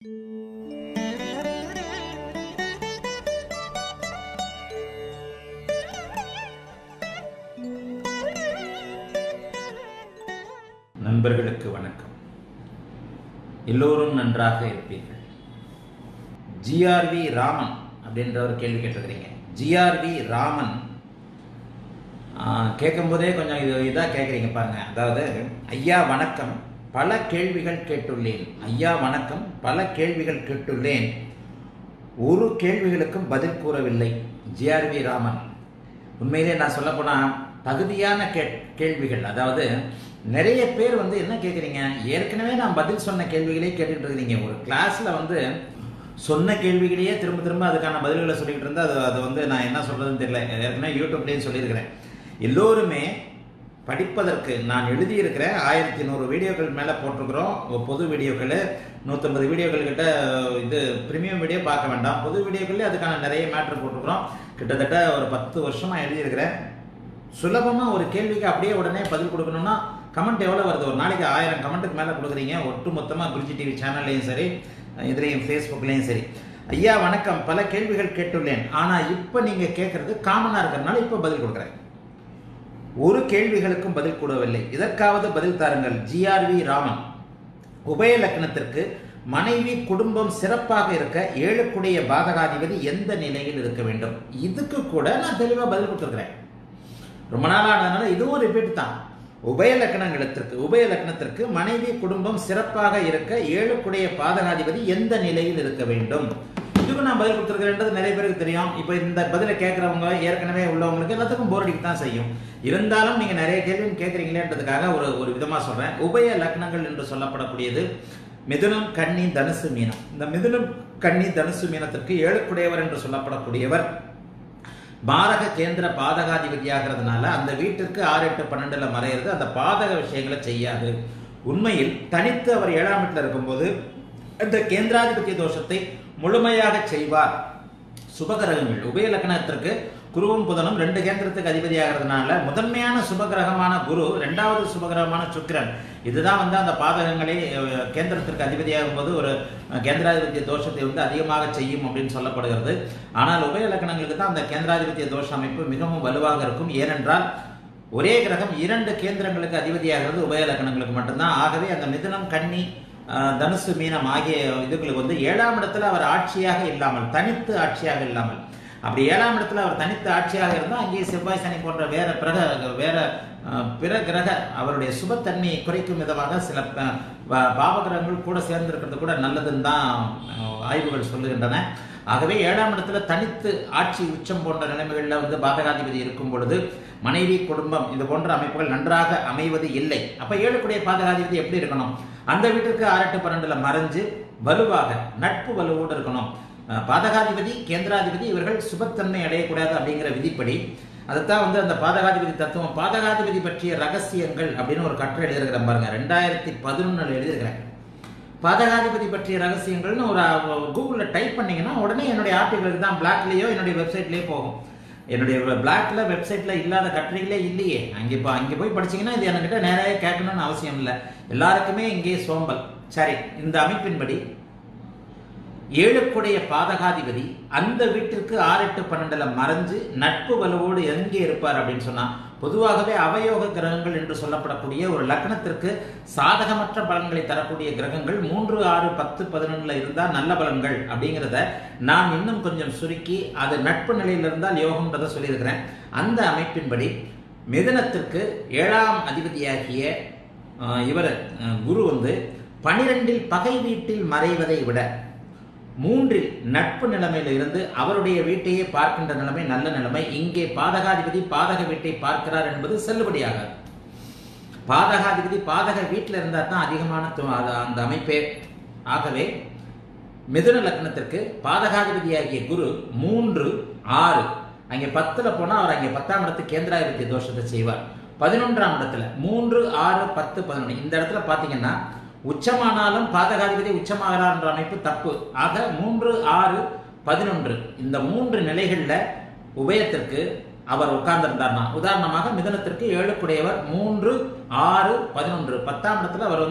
நண்பர்களுக்கு வணக்கம் எல்லோரும் நன்றாக இருப்பீர்கள் ஜிஆர்வி ராமன் அப்படின்ற ஒரு கேள்வி கேட்டிருக்கிறீங்க ஜிஆர்வி ராமன் கேட்கும்போதே கொஞ்சம் இது இதாக கேட்குறீங்க பாருங்க அதாவது ஐயா வணக்கம் பல கேள்விகள் கேட்டுள்ளேன் ஐயா வணக்கம் பல கேள்விகள் கேட்டுள்ளேன் ஒரு கேள்விகளுக்கும் பதில் கூறவில்லை ஜிஆர்வி ராமன் உண்மையிலே நான் சொல்ல போனால் தகுதியான கே கேள்விகள் அதாவது நிறைய பேர் வந்து என்ன கேட்குறீங்க ஏற்கனவே நான் பதில் சொன்ன கேள்விகளே கேட்டுட்டு இருக்கிறீங்க ஒரு கிளாஸில் வந்து சொன்ன கேள்விகளையே திரும்ப திரும்ப அதுக்கான பதில்களை சொல்லிக்கிட்டு இருந்தால் அது அது வந்து நான் என்ன சொல்கிறதுன்னு தெரியல ஏற்கனவே யூடியூப்லேயும் சொல்லியிருக்கிறேன் எல்லோருமே படிப்பதற்கு நான் எழுதியிருக்கிற ஆயிரத்தி நூறு வீடியோக்கள் மேலே போட்டிருக்கிறோம் பொது வீடியோக்கள் நூற்றம்பது வீடியோக்கள் கிட்ட இது ப்ரீமியம் வீடியோ பார்க்க வேண்டாம் பொது வீடியோக்கள்லேயே அதுக்கான நிறைய மேட்ரு போட்டிருக்கிறோம் கிட்டத்தட்ட ஒரு பத்து வருஷமாக எழுதியிருக்கிறேன் சுலபமாக ஒரு கேள்விக்கு அப்படியே உடனே பதில் கொடுக்கணும்னா கமெண்ட் எவ்வளோ வருது ஒரு நாளைக்கு ஆயிரம் கமெண்ட்டுக்கு மேலே கொடுக்குறீங்க ஒட்டு மொத்தமாக குருஜி டிவி சேனல்லையும் சரி இதுலேயும் ஃபேஸ்புக்லேயும் சரி ஐயா வணக்கம் பல கேள்விகள் கேட்டுள்ளேன் ஆனால் இப்போ நீங்கள் கேட்குறது காமனாக இருக்கிறதுனால இப்போ பதில் கொடுக்குறேன் ஒரு கேள்விகளுக்கும் பதில் கூடவில்லை இதற்காவது பதில் தாருங்கள் ஜிஆர்வி ராமன் உபய லக்னத்திற்கு மனைவி குடும்பம் சிறப்பாக இருக்க ஏழுக்குடைய பாதகாதிபதி எந்த நிலையில் இருக்க வேண்டும் இதுக்கு கூட நான் தெளிவாக பதில் கொடுத்துருக்கிறேன் ரொம்ப நாள் ஆனதுனால இதுவும் ரிப்பீட் தான் உபய லக்னங்களுக்கு உபய லக்னத்திற்கு மனைவி குடும்பம் சிறப்பாக இருக்க ஏழுக்குடைய பாதகாதிபதி எந்த நிலையில் இருக்க வேண்டும் இதுக்கு நான் பதில் கொடுத்துருக்கிறேன்றது நிறைய பேருக்கு தெரியும் இப்போ இந்த பதிலை கேட்குறவங்க ஏற்கனவே உள்ளவங்களுக்கு எல்லாத்துக்கும் போர் அடிக்க தான் செய்யும் இருந்தாலும் நீங்கள் நிறைய கேள்வி கேட்குறீங்களேன்றதுக்காக ஒரு ஒரு விதமாக சொல்கிறேன் உபய லக்னங்கள் என்று சொல்லப்படக்கூடியது மிதுனம் கன்னி தனுசு மீனம் இந்த மிதுனம் கன்னி தனுசு மீனத்திற்கு ஏழுக்குடையவர் என்று சொல்லப்படக்கூடியவர் பாரக கேந்திர பாதகாதிபதியாகிறதுனால அந்த வீட்டிற்கு ஆறு எட்டு பன்னெண்டுல மறையிறது அந்த பாதக விஷயங்களை செய்யாது உண்மையில் தனித்து அவர் ஏழாம் வீட்டில் இருக்கும்போது அந்த கேந்திராதிபத்திய தோஷத்தை முழுமையாக செய்வார் சுபகிரகங்கள் உபய லக்னத்திற்கு குருவும் புதனும் ரெண்டு கேந்திரத்துக்கு அதிபதியாகிறதுனால முதன்மையான சுபகிரகமான குரு ரெண்டாவது சுபகிரகமான சுக்கிரன் இதுதான் வந்து அந்த பாதகங்களை கேந்திரத்திற்கு அதிபதியாகும் போது ஒரு கேந்திராதிபத்திய தோஷத்தை வந்து அதிகமாக செய்யும் அப்படின்னு சொல்லப்படுகிறது ஆனால் உபய லக்னங்களுக்கு தான் அந்த கேந்திராதிபத்திய தோஷ அமைப்பு மிகவும் வலுவாக இருக்கும் ஏனென்றால் ஒரே கிரகம் இரண்டு கேந்திரங்களுக்கு அதிபதியாகிறது உபய லக்னங்களுக்கு மட்டும்தான் ஆகவே அந்த மிதுனம் கன்னி தனுசு மீனம் ஆகிய இதுகளுக்கு வந்து ஏழாம் இடத்துல அவர் ஆட்சியாக இல்லாமல் தனித்து ஆட்சியாக இல்லாமல் அப்படி ஏழாம் இடத்துல அவர் தனித்து ஆட்சியாக இருந்தால் அங்கேயே செவ்வாய் சனி போன்ற வேற பிறக வேற பிற கிரக அவருடைய சுபத்தன்மையை குறைக்கும் விதமாக சில பாவகிரகங்கள் கூட சேர்ந்திருக்கிறது கூட நல்லதுன்னு தான் ஆய்வுகள் சொல்லுகின்றன ஆகவே ஏழாம் இடத்துல தனித்து ஆட்சி உச்சம் போன்ற நிலைமைகளில் வந்து பாதகாதிபதி இருக்கும் பொழுது மனைவி குடும்பம் இது போன்ற அமைப்புகள் நன்றாக அமைவது இல்லை அப்ப ஏழுக்குடைய பாதகாதிபதி எப்படி இருக்கணும் அந்த வீட்டிற்கு ஆறெட்டு பன்னெண்டுல மறைஞ்சு வலுவாக நட்பு வலுவோடு இருக்கணும் பாதகாதிபதி கேந்திராதிபதி இவர்கள் சுபத்தன்மை அடையக்கூடாது அப்படிங்கிற விதிப்படி அதைத்தான் வந்து அந்த பாதகாதிபதி தத்துவம் பாதகாதிபதி பற்றிய ரகசியங்கள் அப்படின்னு ஒரு கட்டுரை எழுதியிருக்கிறேன் பாருங்க ரெண்டாயிரத்தி பதினொன்னுல எழுதியிருக்கிறேன் பாதகாதிபதி பற்றிய ரகசியங்கள்னு ஒரு கூகுளில் டைப் பண்ணீங்கன்னா உடனே என்னுடைய ஆர்டிகளுக்கு தான் பிளாக்லேயோ என்னுடைய வெப்சைட்லேயோ போகும் என்னுடைய பிளாக்ல வெப்சைட்ல இல்லாத கட்டுரைகளே இல்லையே அங்கே இப்போ அங்கே போய் படிச்சீங்கன்னா இது என்கிட்ட நேராக கேட்கணும்னு அவசியம் இல்லை எல்லாருக்குமே இங்கே சோம்பல் சரி இந்த அமைப்பின்படி ஏழுக்குடைய பாதகாதிபதி அந்த வீட்டிற்கு ஆறு எட்டு பன்னெண்டுல மறைஞ்சு நட்பு வலுவோடு எங்கே இருப்பார் அப்படின்னு சொன்னா பொதுவாகவே அவயோக கிரகங்கள் என்று சொல்லப்படக்கூடிய ஒரு லக்னத்திற்கு சாதகமற்ற பலன்களை தரக்கூடிய கிரகங்கள் மூன்று ஆறு பத்து பதினொன்னுல இருந்தால் நல்ல பலன்கள் அப்படிங்கிறத நான் இன்னும் கொஞ்சம் சுருக்கி அது நட்பு நிலையில் இருந்தால் யோகம்ன்றதை சொல்லியிருக்கிறேன் அந்த அமைப்பின்படி மிதனத்திற்கு ஏழாம் அதிபதியாகிய இவர் குரு வந்து பனிரெண்டில் பகை வீட்டில் மறைவதை விட மூன்றில் நட்பு நிலைமையில இருந்து அவருடைய வீட்டையே பார்க்கின்ற நிலைமை நல்ல நிலைமை இங்கே பாதகாதிபதி பாதக வீட்டை பார்க்கிறார் என்பது செல்லுபடியாகாது பாதகாதிபதி பாதக வீட்டில் இருந்தால் தான் அதிகமான அந்த அமைப்பே ஆகவே மிதுன லக்னத்திற்கு பாதகாதிபதியாகிய குரு மூன்று ஆறு அங்கே பத்துல போனா அவர் அங்கே பத்தாம் இடத்து கேந்திராதிபத்திய தோஷத்தை செய்வார் பதினொன்றாம் இடத்துல மூன்று ஆறு பத்து பதினொன்று இந்த இடத்துல பாத்தீங்கன்னா உச்சமானாலும் பாதகாதிபதி உச்சமாகிறார் என்ற அமைப்பு தப்பு ஆக மூன்று ஆறு பதினொன்று இந்த மூன்று நிலைகளில் உபயத்திற்கு அவர் உட்கார்ந்திருந்தார்னா உதாரணமாக மிதனத்திற்கு ஏழுக்குடையவர் மூன்று ஆறு பதினொன்று பத்தாம் இடத்துல அவர் வந்து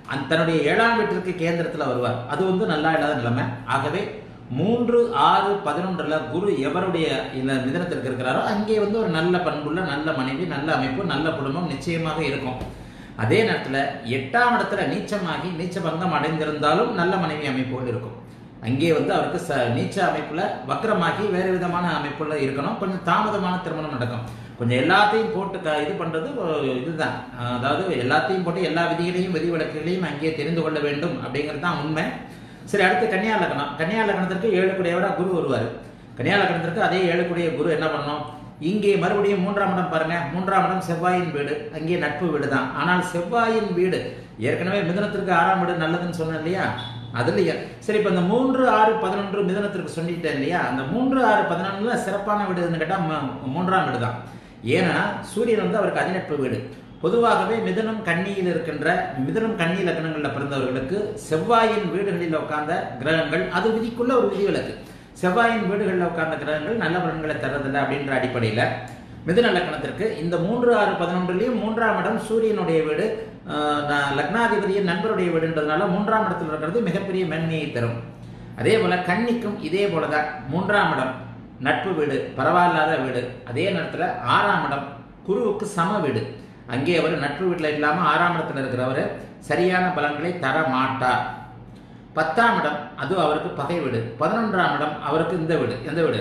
அந்த தன்னுடைய ஏழாம் வீட்டிற்கு கேந்திரத்தில் வருவார் அது வந்து நல்லா இல்லாத நிலைமை ஆகவே மூன்று ஆறு பதினொன்றுல குரு எவருடைய இந்த மிதனத்திற்கு இருக்கிறாரோ அங்கே வந்து ஒரு நல்ல பண்புள்ள நல்ல மனைவி நல்ல அமைப்பு நல்ல குடும்பம் நிச்சயமாக இருக்கும் அதே நேரத்தில் எட்டாம் இடத்துல நீச்சமாகி நீச்ச பங்கம் அடைந்திருந்தாலும் நல்ல மனைவி அமைப்போடு இருக்கும் அங்கே வந்து அவருக்கு ச நீச்ச அமைப்பில் வக்ரமாகி வேறு விதமான அமைப்புல இருக்கணும் கொஞ்சம் தாமதமான திருமணம் நடக்கும் கொஞ்சம் எல்லாத்தையும் போட்டு க இது பண்ணுறது இதுதான் அதாவது எல்லாத்தையும் போட்டு எல்லா விதிகளையும் விதி விலக்குகளையும் அங்கே தெரிந்து கொள்ள வேண்டும் அப்படிங்கிறது தான் உண்மை சரி அடுத்து கன்னியா லக்னம் கன்னியா லக்னத்திற்கு ஏழு கூடியவராக குரு வருவார் கன்னியா லக்னத்திற்கு அதே ஏழு கூடிய குரு என்ன பண்ணணும் இங்கே மறுபடியும் மூன்றாம் இடம் பாருங்க மூன்றாம் இடம் செவ்வாயின் வீடு அங்கே நட்பு வீடு தான் ஆனால் செவ்வாயின் வீடு ஏற்கனவே மிதனத்திற்கு ஆறாம் வீடு நல்லதுன்னு சொன்னேன் இல்லையா அதுலயே சரி இப்போ இந்த மூன்று ஆறு பதினொன்று மிதனத்திற்கு சொல்லிட்டேன் இல்லையா அந்த மூன்று ஆறு பதினொன்றுல சிறப்பான வீடுன்னு கேட்டால் மூன்றாம் வீடு தான் ஏன்னா சூரியன் வந்து அவருக்கு அதிநட்பு வீடு பொதுவாகவே மிதனம் கன்னியில் இருக்கின்ற மிதனம் கன்னி லக்னங்களில் பிறந்தவர்களுக்கு செவ்வாயின் வீடுகளில் உட்கார்ந்த கிரகங்கள் அது விதிக்குள்ள ஒரு விதிவிலக்கு செவ்வாயின் வீடுகளில் உட்கார்ந்த கிரகங்கள் நல்ல பலன்களை தரதில்லை அப்படின்ற அடிப்படையில் மிதுன லக்னத்திற்கு இந்த மூன்று ஆறு பதினொன்றுலையும் மூன்றாம் இடம் சூரியனுடைய வீடு லக்னாதிபதியின் நண்பருடைய வீடுன்றதுனால மூன்றாம் இடத்தில் இருக்கிறது மிகப்பெரிய மென்மையை தரும் அதே போல கன்னிக்கும் இதே போலதான் மூன்றாம் இடம் நட்பு வீடு பரவாயில்லாத வீடு அதே நேரத்தில் ஆறாம் இடம் குருவுக்கு சம வீடு அங்கே அவர் நட்பு வீட்டில் இல்லாமல் ஆறாம் இடத்துல இருக்கிறவர் சரியான பலன்களை தர மாட்டார் பத்தாம் இடம் அது அவருக்கு பகை வீடு பதினொன்றாம் இடம் அவருக்கு இந்த வீடு எந்த வீடு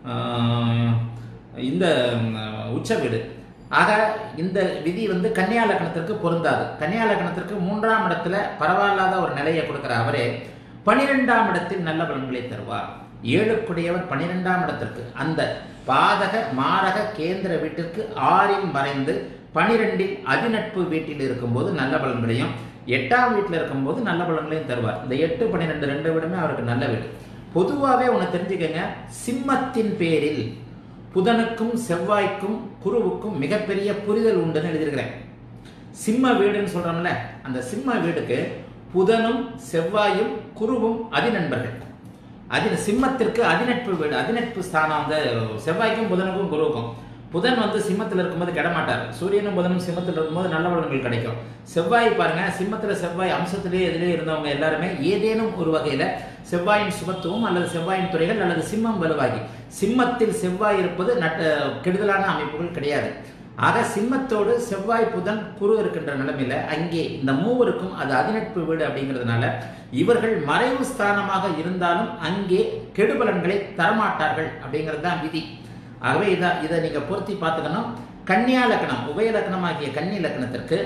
இந்த உச்ச வீடு ஆக இந்த விதி வந்து கன்னியா லக்னத்திற்கு பொருந்தாது கன்னியா லக்னத்திற்கு மூன்றாம் இடத்துல பரவாயில்லாத ஒரு நிலையை கொடுக்கிற அவரே பனிரெண்டாம் இடத்தில் நல்ல பலன்களை தருவார் ஏழுக்குடையவர் பனிரெண்டாம் இடத்திற்கு அந்த பாதக மாரக கேந்திர வீட்டிற்கு ஆறில் மறைந்து பனிரெண்டில் அதிநட்பு வீட்டில் இருக்கும்போது நல்ல பலன்களையும் எட்டாம் வீட்டில் இருக்கும்போது நல்ல பலன்களையும் தருவார் இந்த எட்டு பன்னிரெண்டு ரெண்டு வீடுமே அவருக்கு நல்ல வீடு பொதுவாகவே ஒன்று தெரிஞ்சுக்கங்க சிம்மத்தின் பேரில் புதனுக்கும் செவ்வாய்க்கும் குருவுக்கும் மிகப்பெரிய புரிதல் உண்டுன்னு எழுதியிருக்கிறேன் சிம்ம வீடுன்னு சொல்றோம்ல அந்த சிம்ம வீடுக்கு புதனும் செவ்வாயும் குருவும் அதிநண்பர்கள் அதி சிம்மத்திற்கு அதிநட்பு வீடு அதிநட்பு ஸ்தானம் அந்த செவ்வாய்க்கும் புதனுக்கும் குருவுக்கும் புதன் வந்து சிம்மத்தில் இருக்கும்போது கிடமாட்டார் சூரியனும் புதனும் சிம்மத்தில் இருக்கும்போது நல்ல பலன்கள் கிடைக்கும் செவ்வாய் பாருங்க சிம்மத்தில் செவ்வாய் அம்சத்திலே எதிலே இருந்தவங்க எல்லாருமே ஏதேனும் ஒரு வகையில் செவ்வாயின் சுபத்துவம் அல்லது செவ்வாயின் துறைகள் அல்லது சிம்மம் வலுவாகி சிம்மத்தில் செவ்வாய் இருப்பது நட்ட கெடுதலான அமைப்புகள் கிடையாது ஆக சிம்மத்தோடு செவ்வாய் புதன் குரு இருக்கின்ற நிலைமையில அங்கே இந்த மூவருக்கும் அது அதிநட்பு வீடு அப்படிங்கிறதுனால இவர்கள் மறைவு ஸ்தானமாக இருந்தாலும் அங்கே கெடுபலன்களை தரமாட்டார்கள் அப்படிங்கிறது தான் விதி ஆகவே இதை இதை நீங்க பொருத்தி பார்த்துக்கணும் கன்னியா லக்னம் உபய லக்னம் ஆகிய கன்னி லக்னத்திற்கு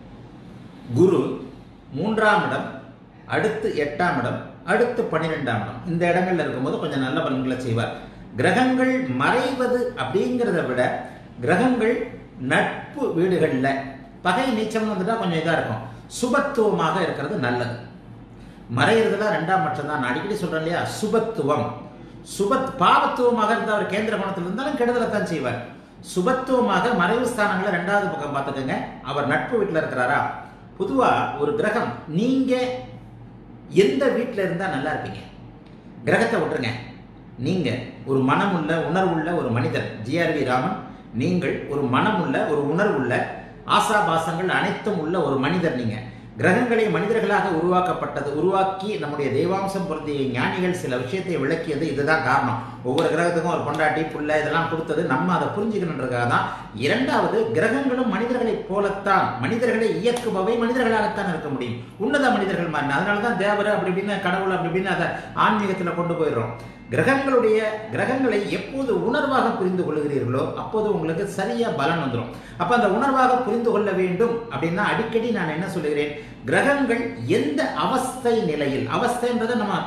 குரு மூன்றாம் இடம் அடுத்து எட்டாம் இடம் அடுத்து பன்னிரெண்டாம் இடம் இந்த இடங்கள்ல இருக்கும்போது கொஞ்சம் நல்ல பலன்களை செய்வார் கிரகங்கள் மறைவது அப்படிங்கிறத விட கிரகங்கள் நட்பு வீடுகளில் பகை நீச்சம் வந்துட்டா கொஞ்சம் இதாக இருக்கும் சுபத்துவமாக இருக்கிறது நல்லது மறைகிறதுல ரெண்டாம் பட்சம் தான் நான் அடிக்கடி சொல்றேன் இல்லையா சுபத்துவம் சுபத் பாவத்துவமாக இருந்த அவர் கேந்திர கோணத்தில் இருந்தாலும் கெடுதலை தான் செய்வார் சுபத்துவமாக மறைவு ஸ்தானங்களை ரெண்டாவது பக்கம் பார்த்துக்கோங்க அவர் நட்பு வீட்டில் இருக்கிறாரா பொதுவா ஒரு கிரகம் நீங்க எந்த வீட்டில் இருந்தா நல்லா இருப்பீங்க கிரகத்தை விட்டுருங்க நீங்க ஒரு மனமுள்ள உணர்வுள்ள ஒரு மனிதர் ஜிஆர்வி ராமன் நீங்கள் ஒரு மனமுள்ள ஒரு உணர்வுள்ள ஆசாபாசங்கள் அனைத்தும் உள்ள ஒரு மனிதர் நீங்க கிரகங்களை மனிதர்களாக உருவாக்கப்பட்டது உருவாக்கி நம்முடைய தெய்வாம்சம் பொருந்திய ஞானிகள் சில விஷயத்தை விளக்கியது இதுதான் காரணம் ஒவ்வொரு கிரகத்துக்கும் ஒரு பொண்டாட்டி புள்ள இதெல்லாம் கொடுத்தது நம்ம அதை புரிஞ்சுக்கணுன்றதுக்காக தான் இரண்டாவது கிரகங்களும் மனிதர்களைப் போலத்தான் மனிதர்களை இயக்குபவை மனிதர்களாகத்தான் இருக்க முடியும் உன்னத மனிதர்கள் மாதிரி அதனால தான் தேவர் அப்படி இப்படின்னு கடவுள் அப்படி இப்படின்னு அதை ஆன்மீகத்தில் கொண்டு போயிடுறோம் கிரகங்களுடைய கிரகங்களை எப்போது உணர்வாக புரிந்து கொள்கிறீர்களோ அப்போது உங்களுக்கு சரியா பலன் வந்துடும் அப்ப அந்த உணர்வாக புரிந்து கொள்ள வேண்டும் அப்படின்னா அடிக்கடி நான் என்ன சொல்லுகிறேன் கிரகங்கள் எந்த அவஸ்தை நிலையில் அவஸ்தைன்றதை நம்ம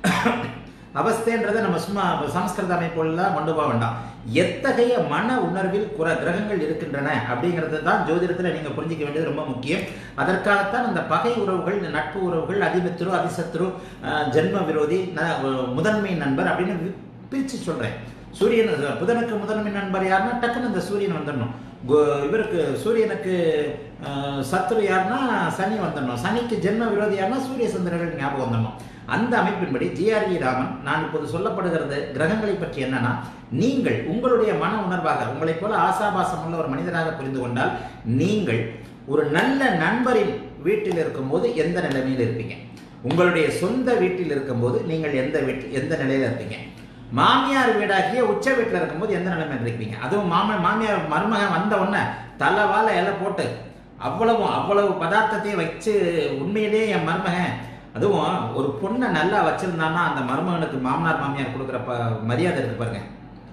அவஸ்தைன்றதை நம்ம சும்மா சமஸ்கிருத அமைப்புலாம் கொண்டு போக வேண்டாம் எத்தகைய மன உணர்வில் குற கிரகங்கள் இருக்கின்றன அப்படிங்கிறது தான் ஜோதிடத்தில் நீங்கள் புரிஞ்சிக்க வேண்டியது ரொம்ப முக்கியம் அதற்காகத்தான் அந்த பகை உறவுகள் இந்த நட்பு உறவுகள் அதிமித்ரு அதிசத்ரு அஹ், ஜென்ம விரோதி ந- முதன்மை நண்பர் அப்படின்னு வி- பிரிச்சு சொல்றேன் சூரியன் புதனுக்கு முதன்மை நண்பர் யாருன்னா டக்குன்னு இந்த சூரியன் வந்துடணும் கு- இவருக்கு சூரியனுக்கு அஹ், சத்ரு யாருன்னா சனி வந்துடணும் சனிக்கு ஜென்ம விரோதி யாருன்னா சூரிய சந்திரர்கள் ஞாபகம் வந்துடணும் அந்த அமைப்பின்படி ஜிஆர்வி ராமன் நான் இப்போது சொல்லப்படுகிறது கிரகங்களை பற்றி என்னன்னா நீங்கள் உங்களுடைய மன உணர்வாக உங்களைப் போல ஆசாபாசம் உள்ள ஒரு மனிதராக புரிந்து கொண்டால் நீங்கள் ஒரு நல்ல நண்பரின் வீட்டில் இருக்கும்போது எந்த நிலைமையில் இருப்பீங்க உங்களுடைய சொந்த வீட்டில் இருக்கும்போது நீங்கள் எந்த வீட்டில் எந்த நிலையில இருப்பீங்க மாமியார் வீடாகிய உச்ச வீட்டில் இருக்கும்போது எந்த நிலைமையில் இருப்பீங்க அதுவும் மாம மாமியார் மருமகன் வந்த உடனே தலை வாழை இலை போட்டு அவ்வளவு அவ்வளவு பதார்த்தத்தையும் வச்சு உண்மையிலேயே என் மருமகன் அதுவும் ஒரு பொண்ணை நல்லா வச்சிருந்தான்னா அந்த மருமகனுக்கு மாமனார் மாமியார் கொடுக்குற ப மரியாதை இருக்கு பாருங்க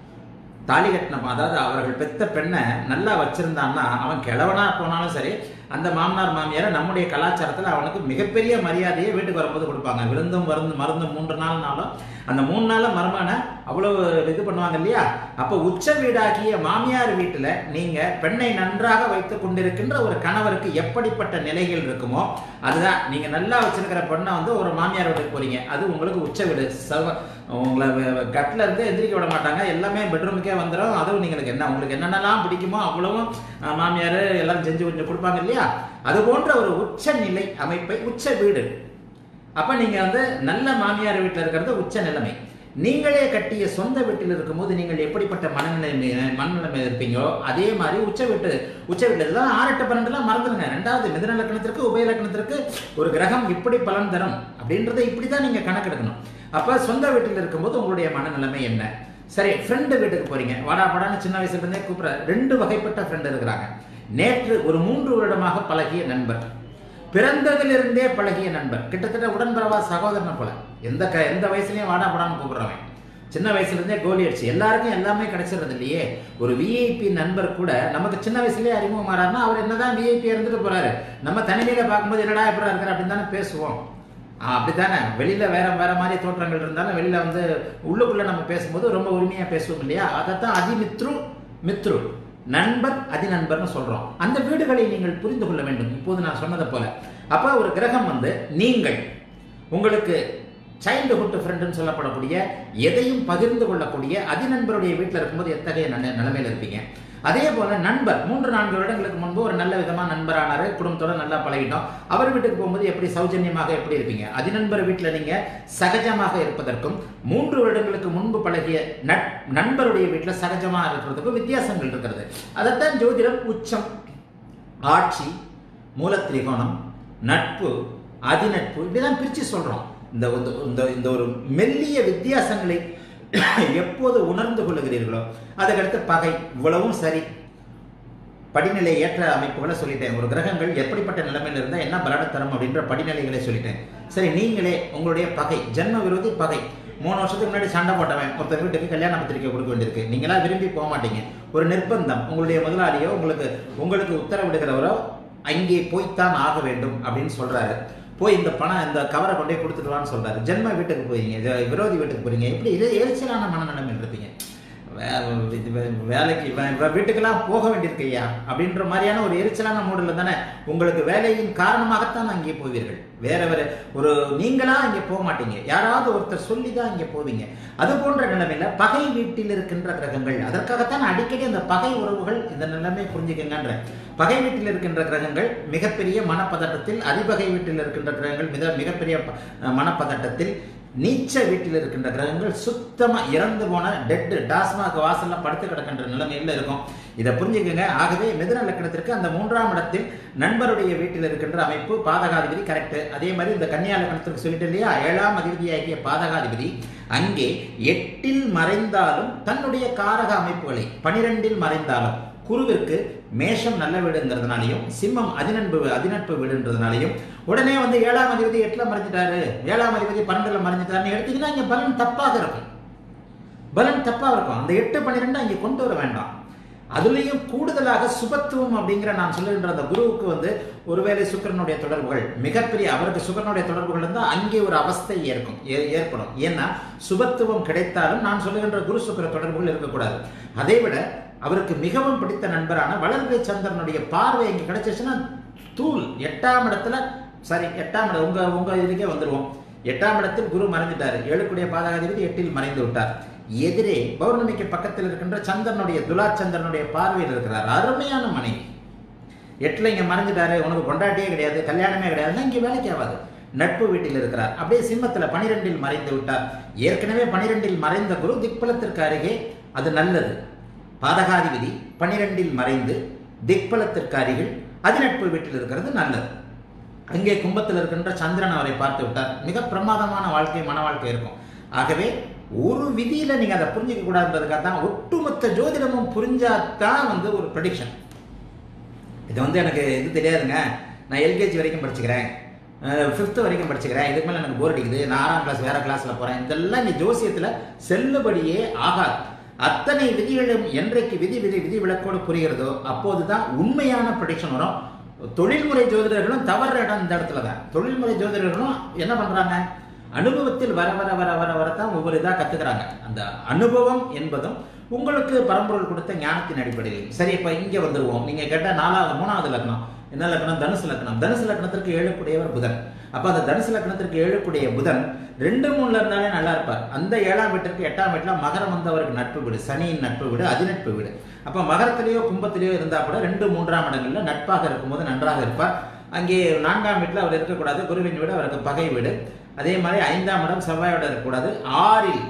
தாலி கட்டின அதாவது அவர்கள் பெத்த பெண்ணை நல்லா வச்சிருந்தான்னா அவன் கிழவனா போனாலும் சரி அந்த மாமனார் மாமியாரை நம்முடைய கலாச்சாரத்தில் அவனுக்கு மிகப்பெரிய மரியாதையை வீட்டுக்கு வரும்போது கொடுப்பாங்க விருந்தும் மருந்து மருந்தும் மூன்று நாள்னாலும் அந்த மூணு நாளில் மருமகனை அவ்வளவு இது பண்ணுவாங்க இல்லையா அப்போ உச்ச வீடாகிய மாமியார் வீட்டில் நீங்கள் பெண்ணை நன்றாக வைத்து கொண்டிருக்கின்ற ஒரு கணவருக்கு எப்படிப்பட்ட நிலைகள் இருக்குமோ அதுதான் நீங்கள் நல்லா வச்சிருக்கிற பெண்ணை வந்து ஒரு மாமியார் வீட்டுக்கு போறீங்க அது உங்களுக்கு உச்ச வீடு சவ உங்களை கட்டில் இருந்து எந்திரிக்க விட மாட்டாங்க எல்லாமே பெட்ரூமுக்கே வந்துடும் அதுவும் நீங்களுக்கு என்ன உங்களுக்கு என்னென்னலாம் பிடிக்குமோ அவ்வளவும் அஹ், மாமியார் எல்லாம் செஞ்சு கொஞ்சம் கொடுப்பாங்க இல்லையா அது போன்ற ஒரு உச்ச நிலை அமைப்பை உச்ச வீடு அப்ப நீங்க வந்து நல்ல மாமியார் வீட்டில் இருக்கிறது உச்ச நிலைமை நீங்களே கட்டிய சொந்த வீட்டில் இருக்கும்போது நீங்கள் எப்படிப்பட்ட மனநிலை மனநிலைமை இருப்பீங்களோ அதே மாதிரி உச்ச வீட்டு உச்ச வீட்டில் இதெல்லாம் ஆறு எட்டு பன்னெண்டுலாம் மறந்துடுங்க ரெண்டாவது மிதன லக்கணத்திற்கு உபய லக்கணத்திற்கு ஒரு கிரகம் இப்படி பலன் தரும் அப்படின்றத இப்படி தான் நீங்கள் கணக்கெடுக்கணும் அப்போ சொந்த வீட்டில் இருக்கும்போது உங்களுடைய மனநிலைமை என்ன சரி ஃப்ரெண்டு வீட்டுக்கு போறீங்க வாடா படான்னு சின்ன வயசுல இருந்தே கூப்பிட்ற ரெண்டு வகைப்பட்ட ஃப்ரெண்டு இருக்கிறாங்க நேற்று ஒரு மூன்று வருடமாக பழகிய நண்பர் பிறந்ததிலிருந்தே பழகிய நண்பர் கிட்டத்தட்ட உடன்பிறவா சகோதரனை போல எந்த க எந்த வயசுலயும் வாடா படான்னு கூப்பிடுறவன் சின்ன வயசுல இருந்தே கோலி அடிச்சு எல்லாருக்கும் எல்லாமே கிடைச்சிடுறது இல்லையே ஒரு விஐபி நண்பர் கூட நமக்கு சின்ன வயசுலயே அறிமுகமாறாருன்னா அவர் என்னதான் விஐபி இருந்துட்டு போறாரு நம்ம தனிமையில பார்க்கும்போது என்னடா எப்படி இருக்கிற அப்படின்னு தானே பேசுவோம் ஆ, அப்படித்தானே வெளியில வேற வேற மாதிரி தோற்றங்கள் இருந்தாலும் வெளியில வந்து உள்ளுக்குள்ள நம்ம பேசும்போது ரொம்ப உரிமையா பேசுவோம் இல்லையா அதைத்தான் அதிமித்ரு மித்ரு நண்பர் அதிநண்பர்னு சொல்றோம் அந்த வீடுகளை நீங்கள் புரிந்து கொள்ள வேண்டும் இப்போது நான் சொன்னதை போல அப்ப ஒரு கிரகம் வந்து நீங்கள் உங்களுக்கு சைல்டுஹுட் ஃப்ரெண்டுன்னு சொல்லப்படக்கூடிய எதையும் பகிர்ந்து கொள்ளக்கூடிய அதிநண்பருடைய வீட்டில் இருக்கும்போது எத்தகைய நன்ன- நிலைமையில இருப்பீங்க அதே போல நண்பர் மூன்று நான்கு வருடங்களுக்கு முன்பு ஒரு நல்ல விதமா நண்பரானாரு குடும்பத்தோட நல்லா பழகிட்டோம் அவர் வீட்டுக்கு போகும்போது எப்படி சௌஜன்யமாக எப்படி இருப்பீங்க அதிநண்பர் வீட்டில் நீங்க சகஜமாக இருப்பதற்கும் மூன்று வருடங்களுக்கு முன்பு பழகிய நட்- நண்பருடைய வீட்டில் சகஜமா இருக்கிறதுக்கும் வித்தியாசங்கள் இருக்கிறது அதைத்தான் ஜோதிடம் உச்சம் ஆட்சி மூலத்திரிகோணம் நட்பு அதிநட்பு இப்படிதான் பிரிச்சு சொல்றோம் இந்த இந்த- இந்த இந்த ஒரு மெல்லிய வித்தியாசங்களை எப்போது உணர்ந்து கொள்ளுகிறீர்களோ அதுக்கடுத்து பகை இவ்வளவும் சரி படிநிலை ஏற்ற அமைப்புகளை சொல்லிட்டேன் ஒரு கிரகங்கள் எப்படிப்பட்ட நிலைமையில் இருந்தால் என்ன பலனை தரும் அப்படின்ற படிநிலைகளை சொல்லிட்டேன் சரி நீங்களே உங்களுடைய பகை ஜென்ம விரோதி பகை மூணு வருஷத்துக்கு முன்னாடி சண்டை போட்டவன் ஒருத்தர் வீட்டுக்கு கல்யாண பத்திரிக்கை கொடுக்க வேண்டியிருக்கு நீங்களா விரும்பி போக மாட்டீங்க ஒரு நிர்பந்தம் உங்களுடைய முதலாளியோ உங்களுக்கு உங்களுக்கு உத்தரவிடுகிறவரோ அங்கே போய்த்தான் ஆக வேண்டும் அப்படின்னு சொல்றாரு போய் இந்த பணம் இந்த கவரை கொண்டே கொடுத்துட்டு வான்னு சொல்றாரு ஜென்ம வீட்டுக்கு போறீங்க இது விரோதி வீட்டுக்கு போறீங்க இப்படி இது எரிச்சலான மனநிலைமையில் இருப்பீங்க வே- இது வே- வேலைக்கு வே- வே- வீட்டுக்கெல்லாம் போக வேண்டியிருக்கு ஐயா அப்படின்ற மாதிரியான ஒரு எரிச்சலான மூடில் தானே உங்களுக்கு வேலையின் காரணமாகத்தான் அங்கே போவீர்கள் வேற வேற ஒரு நீங்களா அங்கே போக மாட்டீங்க யாராவது ஒருத்தர் சொல்லி தான் அங்கே போவீங்க அது போன்ற நிலைமையில பகை வீட்டில் இருக்கின்ற கிரகங்கள் அதற்காகத்தான் அடிக்கடி அந்த பகை உறவுகள் இந்த நிலைமை புரிஞ்சுக்கங்கன்ற பகை வீட்டில் இருக்கின்ற கிரகங்கள் மிகப்பெரிய மனப்பதட்டத்தில் அதிபகை வீட்டில் இருக்கின்ற கிரகங்கள் மிக மிகப்பெரிய ப- மனப்பதட்டத்தில் நீச்ச வீட்டில் இருக்கின்ற கிரகங்கள் சுத்தமா இறந்து போன டெட் டாஸ்மாக் வாசல்ல படுத்து கிடக்கின்ற நிலைமையில இருக்கும் இதை புரிஞ்சுக்கங்க ஆகவே மிதுன லக்கணத்திற்கு அந்த மூன்றாம் இடத்தில் நண்பருடைய வீட்டில் இருக்கின்ற அமைப்பு பாதகாதிபதி கரெக்ட் அதே மாதிரி இந்த கன்னியா லக்கணத்திற்கு சொல்லிட்டு இல்லையா ஏழாம் அதிபதியாகிய பாதகாதிபதி அங்கே எட்டில் மறைந்தாலும் தன்னுடைய காரக அமைப்புகளை பனிரெண்டில் மறைந்தாலும் குருவிற்கு மேஷம் நல்ல வீடுங்கிறதுனாலையும் சிம்மம் அதிநட்பு அதிநட்பு வீடுன்றதுனாலையும் உடனே வந்து ஏழாம் அதிபதி எட்டுல மறைஞ்சிட்டாரு ஏழாம் அதிபதி பன்னெண்டுல மறைஞ்சிட்டாருன்னு எடுத்தீங்கன்னா இங்க பலன் தப்பாக இருக்கும் பலன் தப்பா இருக்கும் அந்த எட்டு பன்னிரெண்டு அங்கே கொண்டு வர வேண்டாம் அதுலேயும் கூடுதலாக சுபத்துவம் அப்படிங்கிற நான் சொல்லுகின்ற அந்த குருவுக்கு வந்து ஒருவேளை சுக்கிரனுடைய தொடர்புகள் மிகப்பெரிய அவருக்கு சுக்கிரனுடைய தொடர்புகள் இருந்தால் அங்கே ஒரு அவஸ்தை ஏற்கும் ஏ- ஏற்படும் ஏன்னா சுபத்துவம் கிடைத்தாலும் நான் சொல்லுகின்ற குரு சுக்கிர தொடர்புகள் இருக்கக்கூடாது அதை விட அவருக்கு மிகவும் பிடித்த நண்பரான வளர்பிறை சந்திரனுடைய பார்வை இங்கே கிடைச்சிச்சுன்னா தூள் எட்டாம் இடத்துல சரி எட்டாம் இடம் உங்க உங்க இதுக்கே வந்துருவோம் எட்டாம் இடத்தில் குரு மறைந்துட்டார் ஏழுக்குடைய பாதகாதிபதி எட்டில் மறைந்து விட்டார் எதிரே பௌர்ணமிக்கு பக்கத்தில் இருக்கின்ற சந்திரனுடைய துலா சந்திரனுடைய பார்வையில் இருக்கிறார் அருமையான மனைவி எட்டுல இங்க மறைஞ்சிட்டாரு உனக்கு கொண்டாட்டியே கிடையாது கல்யாணமே கிடையாதுன்னா இங்க வேலைக்கு ஆகாது நட்பு வீட்டில் இருக்கிறார் அப்படியே சிம்மத்துல பனிரெண்டில் மறைந்து விட்டார் ஏற்கனவே பனிரெண்டில் மறைந்த குரு திக்பலத்திற்கு அருகே அது நல்லது பாதகாதிபதி பனிரெண்டில் மறைந்து திக்பலத்திற்கு அருகில் அதிநட்பு வீட்டில் இருக்கிறது நல்லது அங்கே கும்பத்தில் இருக்கின்ற சந்திரன் அவரை பார்த்து விட்டார் மிக பிரமாதமான வாழ்க்கை மன வாழ்க்கை இருக்கும் ஆகவே ஒரு விதியில நீங்க அதை புரிஞ்சிக்க கூடாதுன்றதுக்காக தான் ஒட்டுமொத்த ஜோதிடமும் புரிஞ்சாதான் வந்து ஒரு ப்ரெடிக்ஷன் இது வந்து எனக்கு இது தெரியாதுங்க நான் எல்கேஜி வரைக்கும் படிச்சுக்கிறேன் ஃபிஃப்த்து வரைக்கும் படிச்சுக்கிறேன் இதுக்கு மேலே எனக்கு போர் அடிக்குது நான் ஆறாம் கிளாஸ் வேற கிளாஸ்ல போறேன் இதெல்லாம் இந்த ஜோசியத்தில் செல்லுபடியே ஆகாது அத்தனை விதிகளும் என்றைக்கு விதி விதி விதி விளக்கோடு புரிகிறதோ அப்போதுதான் உண்மையான ப்ரொடிக்ஷன் வரும் தொழில்முறை ஜோதிடர்களும் தவற இடம் இந்த இடத்துல தான் தொழில்முறை ஜோதிடர்களும் என்ன பண்றாங்க அனுபவத்தில் வர வர வர வர வரத்தான் ஒவ்வொரு இதாக கத்துக்கிறாங்க அந்த அனுபவம் என்பதும் உங்களுக்கு பரம்பொருள் கொடுத்த ஞானத்தின் அடிப்படையில் சரி இப்போ இங்கே வந்துருவோம் நீங்க கேட்ட நாலாவது மூணாவது லக்னம் என்ன லக்னம் தனுசு லக்னம் தனுசு லக்னத்திற்கு ஏழுக்குடையவர் புதன் அப்ப அந்த தனுசு லக்னத்திற்கு ஏழுக்குடைய புதன் ரெண்டு மூணுல இருந்தாலே நல்லா இருப்பார் அந்த ஏழாம் வீட்டிற்கு எட்டாம் வீட்டுல மகரம் வந்து அவருக்கு நட்பு வீடு சனியின் நட்பு வீடு அதிநட்பு வீடு அப்ப மகரத்திலேயோ கும்பத்திலேயோ இருந்தா கூட ரெண்டு மூன்றாம் இடங்கள்ல நட்பாக இருக்கும்போது நன்றாக இருப்பார் அங்கே நான்காம் வீட்டில் அவர் இருக்கக்கூடாது குருவின் வீடு அவருக்கு பகை வீடு அதே மாதிரி ஐந்தாம் இடம் செவ்வாயோட இருக்கக்கூடாது ஆறில்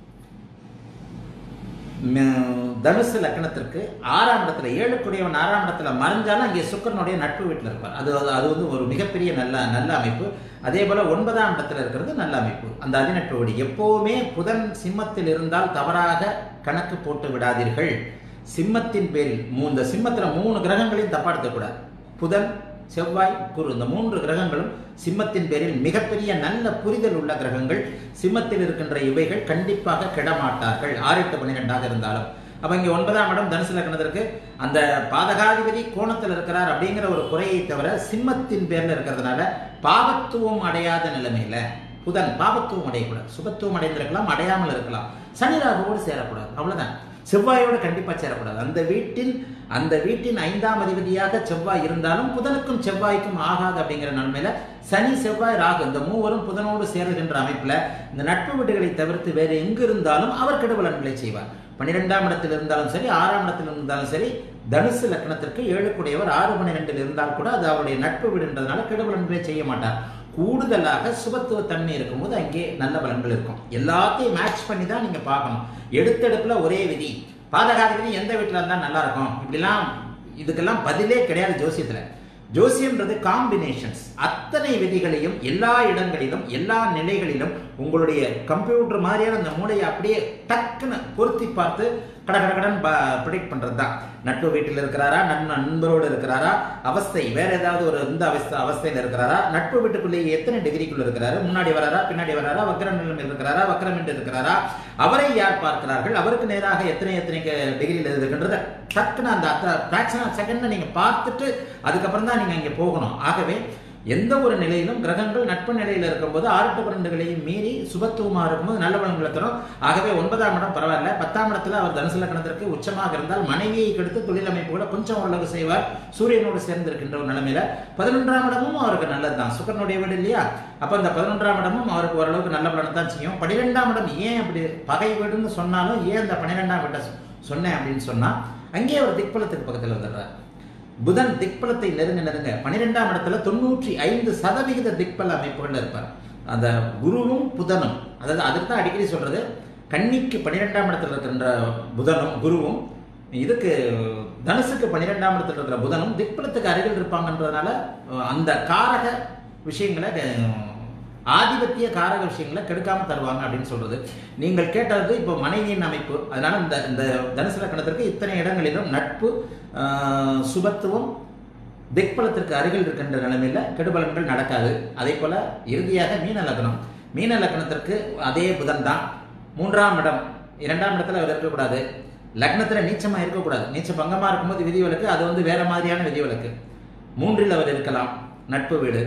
ம், தனுசு லக்னத்திற்கு ஆறாம் இடத்துல ஏழுக்குடையவன் ஆறாம் இடத்துல மறைஞ்சாலும் அங்கே சுக்கரனுடைய நட்பு வீட்டில் இருப்பார் அது அது வந்து ஒரு மிகப்பெரிய நல்ல நல்ல அமைப்பு அதே போல ஒன்பதாம் இடத்துல இருக்கிறது நல்ல அமைப்பு அந்த அதிநட்பு வீடு எப்பவுமே புதன் சிம்மத்தில் இருந்தால் தவறாக கணக்கு போட்டு விடாதீர்கள் சிம்மத்தின் பேரில் மூ- இந்த சிம்மத்துல மூணு கிரகங்களையும் தப்பா எடுத்துக்கூடாது புதன் செவ்வாய் குரு இந்த மூன்று கிரகங்களும் சிம்மத்தின் பேரில் மிகப்பெரிய நல்ல புரிதல் உள்ள கிரகங்கள் சிம்மத்தில் இருக்கின்ற இவைகள் கண்டிப்பாக கெடமாட்டார்கள் ஆறு எட்டு பன்னிரெண்டாக இருந்தாலும் அப்ப இங்க ஒன்பதாம் இடம் தனுசு லக்னத்திற்கு அந்த பாதகாதிபதி கோணத்தில் இருக்கிறார் அப்படிங்கிற ஒரு குறையை தவிர சிம்மத்தின் பேர்ல இருக்கிறதுனால பாவத்துவம் அடையாத நிலைமையில புதன் பாவத்துவம் அடையக்கூடாது சுபத்துவம் அடைந்திருக்கலாம் அடையாமல் இருக்கலாம் சனி ராகுவோடு சேரக்கூடாது அவ்வளவுதான் செவ்வாயோடு கண்டிப்பா சேரக்கூடாது அந்த வீட்டின் அந்த வீட்டின் ஐந்தாம் அதிபதியாக செவ்வாய் இருந்தாலும் புதனுக்கும் செவ்வாய்க்கும் ஆகாது அப்படிங்கிற நன்மையில சனி செவ்வாய் ராகு இந்த மூவரும் புதனோடு சேருகின்ற அமைப்புல இந்த நட்பு வீடுகளை தவிர்த்து வேறு எங்கு இருந்தாலும் அவர் கெடுபலன்களை செய்வார் பன்னிரெண்டாம் இடத்தில் இருந்தாலும் சரி ஆறாம் இடத்தில் இருந்தாலும் சரி தனுசு லக்னத்திற்கு ஏழுக்குடையவர் ஆறு பன்னிரெண்டில் இருந்தால் கூட அது அவருடைய நட்பு வீடுன்றதுனால கெடுபலன்களை செய்ய மாட்டார் கூடுதலாக சுபத்துவ தன்மை இருக்கும்போது அங்கே நல்ல பலன்கள் இருக்கும் எல்லாத்தையும் மேட்ச் பண்ணி தான் நீங்க பார்க்கணும் எடுத்தெடுப்புல ஒரே விதி பாதகாதிபதி எந்த வீட்டில் இருந்தால் நல்லா இருக்கும் இப்படிலாம் இதுக்கெல்லாம் பதிலே கிடையாது ஜோசியத்துல ஜோசியம்ன்றது காம்பினேஷன்ஸ் அத்தனை விதிகளையும் எல்லா இடங்களிலும் எல்லா நிலைகளிலும் உங்களுடைய கம்ப்யூட்டர் மாதிரியான அந்த மூளையை அப்படியே டக்குன்னு பொருத்தி பார்த்து கட கட கடன் ப்ரிடிக்ட் பண்றது தான் நட்பு வீட்டில் இருக்கிறாரா நன் நண்பரோடு இருக்கிறாரா அவஸ்தை வேற ஏதாவது ஒரு இந்த அவஸ்தை அவஸ்தையில் இருக்கிறாரா நட்பு வீட்டுக்குள்ளேயே எத்தனை டிகிரிக்குள்ள இருக்கிறாரு முன்னாடி வராரா பின்னாடி வராரா வக்ர நிலம் இருக்கிறாரா வக்ரம் இருக்கிறாரா அவரை யார் பார்க்கிறார்கள் அவருக்கு நேராக எத்தனை எத்தனை டிகிரியில் இருக்கின்றத டக்குன்னு அந்த ஃபிராக்ஷன் ஆஃப் செகண்ட்ல நீங்க பார்த்துட்டு அதுக்கப்புறம் தான் நீங்க இங்க போகணும் ஆகவே எந்த ஒரு நிலையிலும் கிரகங்கள் நட்பு நிலையில் இருக்கும்போது ஆறு டு பன்னெண்டுகளையும் மீறி சுபத்துவமா இருக்கும்போது நல்ல பலன்களை தரும் ஆகவே ஒன்பதாம் இடம் பரவாயில்ல பத்தாம் இடத்துல அவர் தனுசு லக்னத்திற்கு உச்சமாக இருந்தால் மனைவியை கெடுத்து தொழில் அமைப்புகளை கொஞ்சம் ஓரளவு செய்வார் சூரியனோடு சேர்ந்து இருக்கின்ற ஒரு நிலைமையில பதினொன்றாம் இடமும் அவருக்கு நல்லதுதான் சுக்கரனுடைய வீடு இல்லையா அப்ப அந்த பதினொன்றாம் இடமும் அவருக்கு ஓரளவுக்கு நல்ல பலனை தான் செய்யும் பன்னிரெண்டாம் இடம் ஏன் அப்படி பகை வீடுன்னு சொன்னாலும் ஏன் அந்த பன்னிரெண்டாம் வீட்டை சொ- சொன்னேன் அப்படின்னு சொன்னா அங்கேயே அவர் திக்பலத்துக்கு பக்கத்துல வந்துடுறார் புதன் திக்பலத்தை நெருங்க நெருங்க பன்னிரெண்டாம் இடத்துல தொண்ணூற்றி ஐந்து சதவிகித திக்பல அமைப்புகள் இருப்பார் அந்த குருவும் புதனும் அதாவது அதுக்கு தான் அடிக்கடி சொல்றது கன்னிக்கு பன்னிரெண்டாம் இடத்துல இருக்கின்ற புதனும் குருவும் இதுக்கு தனுசுக்கு பன்னிரெண்டாம் இடத்துல இருக்கிற புதனும் திக்பலத்துக்கு அருகில் இருப்பாங்கன்றதுனால அஹ், அந்த காரக விஷயங்களை அஹ், ஆதிபத்திய காரக விஷயங்களை கெடுக்காம தருவாங்க அப்படின்னு சொல்றது நீங்கள் கேட்டது இப்போ மனைவியின் அமைப்பு அதனால இந்த இந்த தனுசு லக்கணத்திற்கு இத்தனை இடங்களிலும் நட்பு ஆஹ், சுபத்துவம் திக்பலத்திற்கு அருகில் இருக்கின்ற நிலைமையில கெடுபலன்கள் நடக்காது அதே போல இறுதியாக மீன லக்னம் மீன லக்னத்திற்கு அதே புதன் தான் மூன்றாம் இடம் இரண்டாம் இடத்துல அவர் இருக்கக்கூடாது லக்னத்துல நீச்சமா இருக்கக்கூடாது நீச்ச பங்கமா இருக்கும்போது விதிவிலக்கு அது வந்து வேற மாதிரியான விதிவிலக்கு மூன்றில் அவர் இருக்கலாம் நட்பு வீடு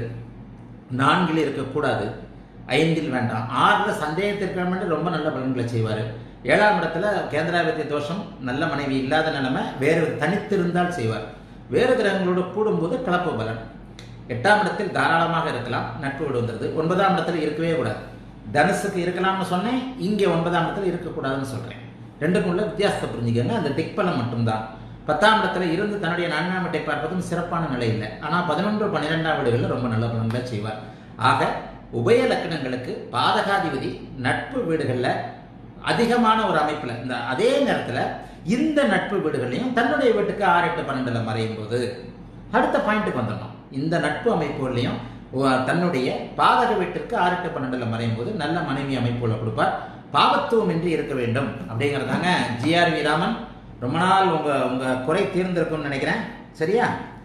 நான்கில் இருக்கக்கூடாது ஐந்தில் வேண்டாம் ஆறுல சந்தேகத்திற்கு ரொம்ப நல்ல பலன்களை செய்வார் ஏழாம் இடத்துல கேந்திராபத்திய தோஷம் நல்ல மனைவி இல்லாத நிலைமை வேறு தனித்திருந்தால் செய்வார் வேறு கிரகங்களோடு கூடும்போது கலப்பு பலன் எட்டாம் இடத்தில் தாராளமாக இருக்கலாம் நட்பு வீடு வந்துருது ஒன்பதாம் இடத்துல இருக்கவே கூடாது தனுசுக்கு இருக்கலாம்னு சொன்னேன் இங்கே ஒன்பதாம் இடத்துல இருக்கக்கூடாதுன்னு சொல்றேன் ரெண்டுக்கும் உள்ள வித்தியாசத்தை புரிஞ்சுக்கோங்க அந்த திக்பலம் மட்டும்தான் பத்தாம் இடத்துல இருந்து தன்னுடைய நான்காம் வீட்டை பார்ப்பதும் சிறப்பான நிலை இல்லை ஆனால் பதினொன்று பன்னிரெண்டாம் வீடுகளில் ரொம்ப நல்ல பலன்களை செய்வார் ஆக உபய லக்கணங்களுக்கு பாதகாதிபதி நட்பு வீடுகளில் அதிகமான ஒரு அமைப்புல இந்த அதே நேரத்துல இந்த நட்பு வீடுகளையும் தன்னுடைய வீட்டுக்கு ஆறு எட்டு பன்னெண்டுல மறையும் போது அடுத்த பாயிண்ட்டுக்கு வந்துடணும் இந்த நட்பு அமைப்புகளையும் உ- தன்னுடைய பாதக வீட்டிற்கு ஆறு எட்டு பன்னெண்டுல மறையும் போது நல்ல மனைவி அமைப்புல கொடுப்பார் பாவத்துவம் இன்றி இருக்க வேண்டும் அப்படிங்கிறதாங்க ஜிஆர்வி ராமன் ரொம்ப நாள் உங்க உங்க குறை தீர்ந்திருக்கும்னு நினைக்கிறேன் சரியா